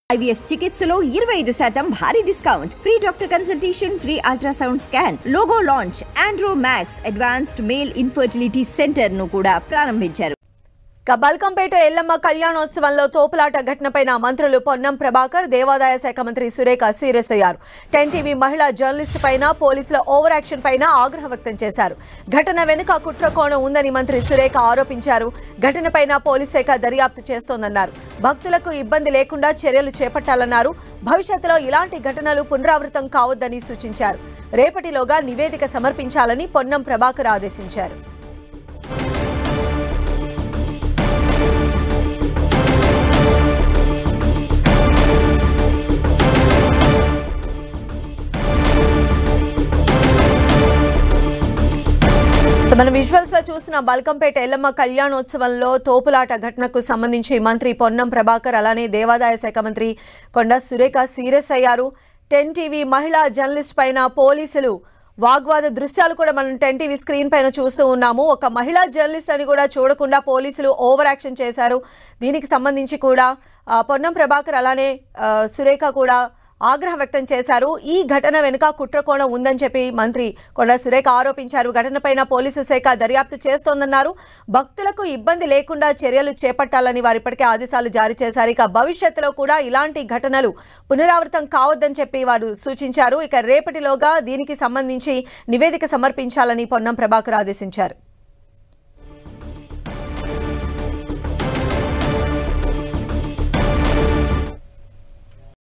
IVF చికిత్సలో ఇరవై ఐదు శాతం భారీ discount free doctor consultation free ultrasound scan logo launch Andro Max advanced male infertility center ను కూడా ప్రారంభించారు ఇక బల్కంపేట ఎల్లమ్మ కళ్యాణోత్సవంలో తోపులాట ఘటనపైన మంత్రులు పొన్నం ప్రభాకర్ దేవాదాయ శాఖ మంత్రి సురేఖ సీరియస్ అయ్యారు టెన్ టీవీ మహిళా జర్నలిస్ట్ పైన పోలీసుల ఓవర్ యాక్షన్ పైన ఆగ్రహం వ్యక్తం చేశారు ఘటన వెనుక కుట్ర కోణం ఉందని మంత్రి సురేఖ ఆరోపించారు ఘటనపైన పోలీస్ శాఖ దర్యాప్తు చేస్తోందన్నారు భక్తులకు ఇబ్బంది లేకుండా చర్యలు చేపట్టాలన్నారు భవిష్యత్తులో ఇలాంటి ఘటనలు పునరావృతం కావద్దని సూచించారు రేపటిలోగా నివేదిక సమర్పించాలని పొన్నం ప్రభాకర్ ఆదేశించారు సో మనం విజువల్స్ లో చూసిన బల్కంపేట ఎల్లమ్మ కళ్యాణోత్సవంలో తోపులాట ఘటనకు సంబంధించి మంత్రి పొన్నం ప్రభాకర్ అలానే దేవాదాయ శాఖ మంత్రి కొండ సురేఖ సీరియస్ అయ్యారు టెన్ టీవీ మహిళా జర్నలిస్ట్ పైన పోలీసులు వాగ్వాద దృశ్యాలు కూడా మనం టెన్ టీవీ స్క్రీన్ పైన చూస్తూ ఉన్నాము ఒక మహిళా జర్నలిస్ట్ అని కూడా చూడకుండా పోలీసులు ఓవర్ యాక్షన్ చేశారు దీనికి సంబంధించి కూడా ఆ, పొన్నం ప్రభాకర్ అలానే ఆ, సురేఖ కూడా ఆగ్రహం వ్యక్తం చేశారు ఈ ఘటన వెనుక కుట్రకోణం ఉందని చెప్పి మంత్రి కొండ సురేఖ ఆరోపించారు ఘటనపైన పోలీసు శాఖ దర్యాప్తు చేస్తోందన్నారు భక్తులకు ఇబ్బంది లేకుండా చర్యలు చేపట్టాలని వారు ఇప్పటికే ఆదేశాలు జారీ చేశారు ఇక భవిష్యత్తులో కూడా ఇలాంటి ఘటనలు పునరావృతం కావద్దని చెప్పి వారు సూచించారు ఇక రేపటిలోగా దీనికి సంబంధించి నివేదిక సమర్పించాలని పొన్నం ప్రభాకర్ ఆదేశించారు